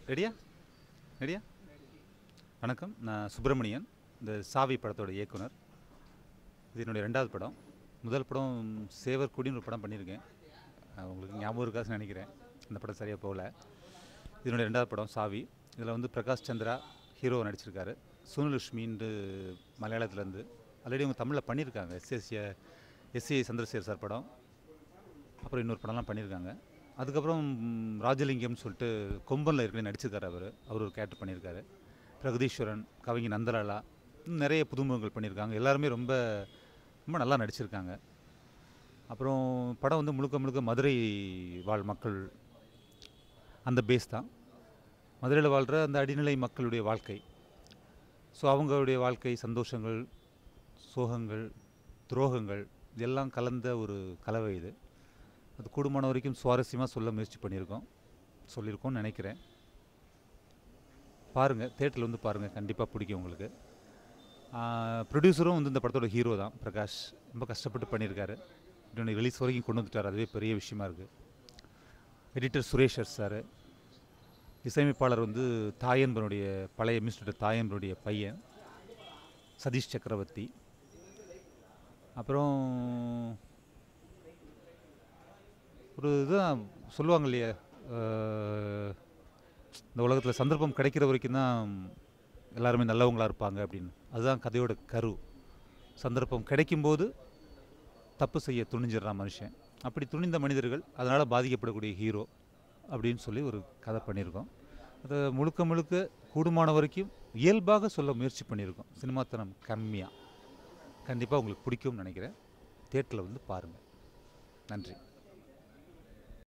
ரெடியா ரெடியா வணக்கம் நான் சுப்பிரமணியன் இந்த சாவி படத்தோட இயக்குனர் இது என்னுடைய ரெண்டாவது படம் முதல் படம் சேவர் குடின்னு ஒரு படம் பண்ணியிருக்கேன் அஹ் உங்களுக்கு ஞாபகம் இருக்காதுன்னு நினைக்கிறேன் அந்த படம் சரியாக போகல இது என்னுடைய ரெண்டாவது படம் சாவி இதில் வந்து பிரகாஷ் சந்திரா ஹீரோ நடிச்சிருக்காரு சுனலட்சுமின்னு மலையாளத்துலேருந்து ஆல்ரெடி அவங்க தமிழில் பண்ணியிருக்காங்க எஸ்எஸ்ஏ எஸ்ஏ சந்திரசேகர் சார் படம் அப்புறம் இன்னொரு படம்லாம் பண்ணியிருக்காங்க அதுக்கப்புறம் ம், ராஜலிங்கம்னு சொல்லிட்டு கொம்பனில் ஏற்கனவே நடிச்சிருக்காரு அவர் அவர் ஒரு கேரக்டர் பண்ணியிருக்காரு பிரகதீஸ்வரன் கவிஞர் நந்தலாலா இன்னும் நிறைய புதுமுகங்கள் பண்ணியிருக்காங்க எல்லாருமே ரொம்ப ரொம்ப நல்லா நடிச்சிருக்காங்க அப்புறம் படம் வந்து முழுக்க முழுக்க மதுரை வாழ் மக்கள் அந்த பேஸ் தான் மதுரையில் வாழ்கிற அந்த அடிநிலை மக்களுடைய வாழ்க்கை ஸோ அவங்களுடைய வாழ்க்கை சந்தோஷங்கள் சோகங்கள் துரோகங்கள் இதெல்லாம் கலந்த ஒரு கலவை இது அது கூடுமான வரைக்கும் சுவாரஸ்யமாக சொல்ல முயற்சி பண்ணியிருக்கோம் சொல்லியிருக்கோம்னு நினைக்கிறேன் பாருங்கள் தேட்டரில் வந்து பாருங்கள் கண்டிப்பாக பிடிக்கும் உங்களுக்கு ப்ரொடியூசரும் வந்து இந்த படத்தோட ஹீரோ தான் பிரகாஷ் ரொம்ப கஷ்டப்பட்டு பண்ணியிருக்காரு இன்னொன்று ரிலீஸ் வரைக்கும் கொண்டு வந்துட்டார் அதுவே பெரிய விஷயமா இருக்குது எடிட்டர் சுரேஷர் சார் இசையமைப்பாளர் வந்து தாயன்பனுடைய பழைய மிஸ்டர் தாயன்பனுடைய பையன் சதீஷ் சக்கரவர்த்தி அப்புறம் ஒரு இதுதான் சொல்லுவாங்க இல்லையா அஹ், இந்த உலகத்தில் சந்தர்ப்பம் கிடைக்கிற வரைக்கும் தான் எல்லாருமே நல்லவங்களா இருப்பாங்க அப்படின்னு அதுதான் கதையோட கரு சந்தர்ப்பம் கிடைக்கும்போது தப்பு செய்ய துணிஞ்சிடுறான் மனுஷன் அப்படி துணிந்த மனிதர்கள் அதனால் பாதிக்கப்படக்கூடிய ஹீரோ அப்படின்னு சொல்லி ஒரு கதை பண்ணியிருக்கோம் அதை முழுக்க முழுக்க கூடுமான வரைக்கும் இயல்பாக சொல்ல முயற்சி பண்ணியிருக்கோம் சினிமாத்தனம் கம்மியாக கண்டிப்பாக உங்களுக்கு பிடிக்கும்னு நினைக்கிறேன் தேட்டரில் வந்து பாருங்கள் நன்றி